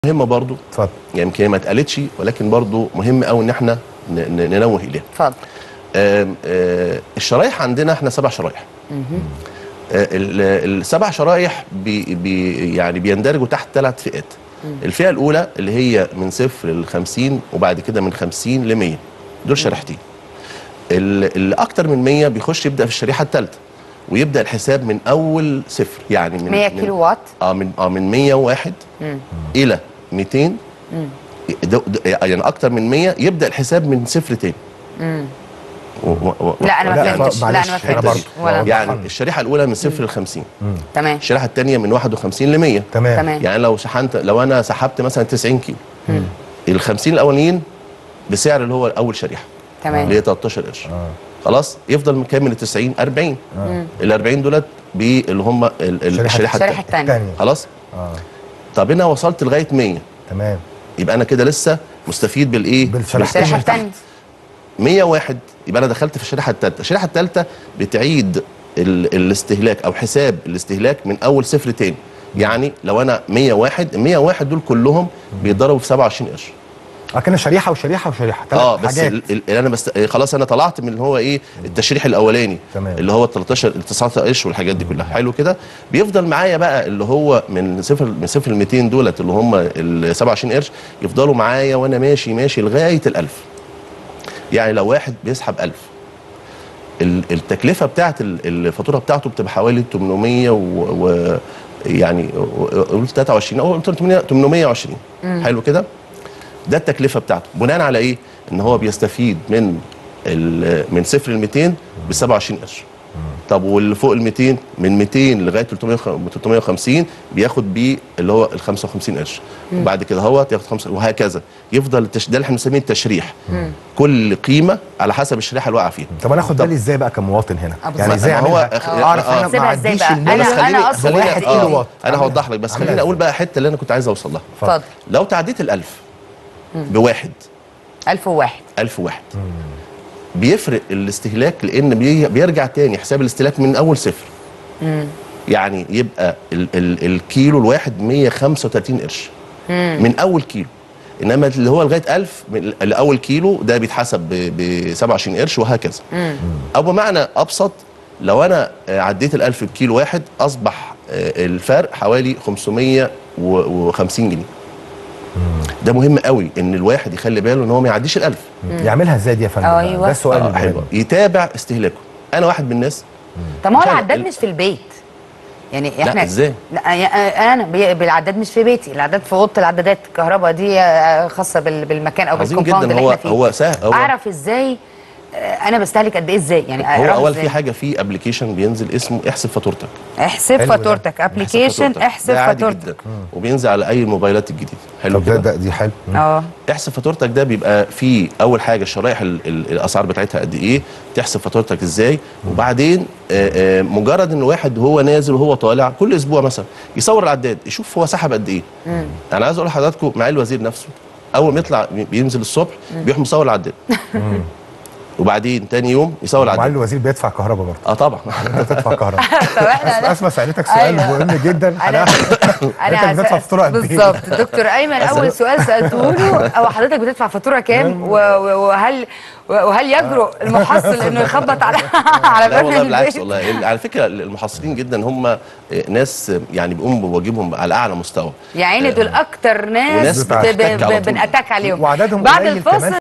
مهمه برضو اتفضل يعني يمكن هي ما اتقالتش ولكن برضو مهم قوي ان احنا ن- ن- ننوه اليها اتفضل آم، آه، الشرايح عندنا احنا سبع شرايح آه، ال- السبع شرايح بي بي يعني بيندرجوا تحت ثلاث فئات الفئه الاولى اللي هي من صفر ل 50 وبعد كده من 50 ل 100 دول شريحتين ال- اللي اكتر من 100 بيخش يبدا في الشريحه الثالثه ويبدا الحساب من اول صفر يعني من 100 من- كيلو وات اه من اه من 101 الى 200 ده ده يعني اكتر من 100 يبدا الحساب من صفر تاني و- و- و- لا انا ما لا، فهمتش لا معلش، انا ما أنا فهمتش برضه. ولا يعني الشريحه الاولى من صفر ل 50 تمام الشريحه الثانيه من 51 ل 100 تمام تمام يعني لو شحنت لو انا سحبت مثلا 90 كيلو ال 50 الاولانيين بسعر اللي هو اول شريحه تمام. اللي هي 13 قرش آه. خلاص يفضل مكمل ال 90 40 ال 40 دولت اللي هم ال- ال- الشريحة الشريحه الشريحه الثانيه الثانيه الثانية خلاص اه طب انا وصلت لغايه 100 تمام يبقى انا كده لسه مستفيد بالايه بالشريحة الشريحه اللي تحت. الثانيه 101 يبقى انا دخلت في الشريحه الثالثه الشريحه الثالثه بتعيد ال الاستهلاك او حساب الاستهلاك من اول صفر تاني يعني لو انا 101 ال 101 دول كلهم بيتضربوا في 27 قرش اه كان شريحه وشريحه وشريحه ثلاث اه بس حاجات ال- ال- اللي انا بست... خلاص انا طلعت من اللي هو ايه التشريح الاولاني تمام. اللي هو ال 13 ال 19 قرش والحاجات دي كلها حلو كده بيفضل معايا بقى اللي هو من صفر من صفر ل 200 دولت اللي هم ال 27 قرش يفضلوا معايا وانا ماشي ماشي لغايه ال 1000 يعني لو واحد بيسحب 1000 ال- التكلفه بتاعت ال- الفاتوره بتاعته بتبقى حوالي 800 و, و يعني قلت 23 او قلت 800 820 حلو كده ده التكلفه بتاعته بناء على ايه ان هو بيستفيد من ال- من صفر ل 200 ب 27 قرش طب واللي فوق ال 200 من 200 لغايه 300 350 بياخد بيه اللي هو ال 55 قرش وبعد كده هو ياخد 5 وهكذا يفضل التش... ده اللي احنا بنسميه التشريح كل قيمه على حسب الشريحه اللي واقعه فيها طب انا اخد بالي ازاي بقى كمواطن هنا آه، يعني بالظبط. ازاي ما هو اعملها أخ- اعرف آه. انا ما أحسبها إزاي اعديش بقى؟ المية. أنا- بس خليني- أنا أقصد خليني- واحد آه، كيلو وات. انا هوضح لك بس عاملة خليني اقول إزاي؟ بقى الحته اللي انا كنت عايز اوصل لها اتفضل لو تعديت ال 1000 بواحد 1001 1000 واحد بيفرق الاستهلاك لان بي- بيرجع تاني حساب الاستهلاك من اول صفر يعني يبقى ال ال الكيلو الواحد 135 قرش من اول كيلو انما اللي هو لغايه 1000 من الاول كيلو ده بيتحسب ب 27 قرش وهكذا او بمعنى ابسط لو انا آه، عديت ال 1000 بكيلو واحد اصبح آه، الفرق حوالي 550 جنيه ده مهم قوي ان الواحد يخلي باله ان هو ما يعديش ال 1000 يعملها ازاي دي يا فندم بقى؟ أيوة. ده السؤال آه، المهم. حلو يتابع استهلاكه انا واحد من الناس طب ما هو لا، العداد ال- مش في البيت يعني احنا إزاي؟ لا يا- انا بي- بالعداد مش في بيتي العداد في اوضه العدادات الكهرباء دي آه، خاصه بال- بالمكان او عظيم بالكومباوند جدا اللي هو احنا فيه هو سهل هو اعرف ازاي آه، انا بستهلك قد ايه ازاي يعني هو أعرف اول إزاي؟ في حاجه في ابلكيشن بينزل اسمه احسب فاتورتك احسب حلو ده. فاتورتك ابلكيشن فاتورتك. احسب ده عادي فاتورتك جدا وبينزل على اي الموبايلات الجديده حلو طب ده, كده ده دي حلو اه احسب فاتورتك ده بيبقى فيه اول حاجه الشرايح ال- ال- الاسعار بتاعتها قد ايه تحسب فاتورتك ازاي وبعدين آه، آه، مجرد ان واحد وهو نازل وهو طالع كل اسبوع مثلا يصور العداد يشوف هو سحب قد ايه انا عايز اقول لحضراتكم معالي الوزير نفسه اول ما يطلع بينزل الصبح بيروح مصور العداد وبعدين تاني يوم يصور معالي العداد الوزير بيدفع كهرباء برضه اه طبعا انت تدفع كهرباء طب احنا اسمع سالتك سؤال أيوة. مهم جدا انا حضرتك بتدفع فاتوره قد ايه؟ بالظبط دكتور ايمن اول سؤال سالته له او حضرتك بتدفع فاتوره كام و- و- وهل وهل يجرؤ المحصل انه يخبط على على لا باب والله بالعكس البيت والله ال- على فكره المحصلين جدا هم ناس يعني بيقوموا بواجبهم على اعلى مستوى يا عيني دول اكتر ناس وناس بت- بتتك ب- على ب- طول. بنأتاك عليهم وعددهم بعد قليل كمان الفاصل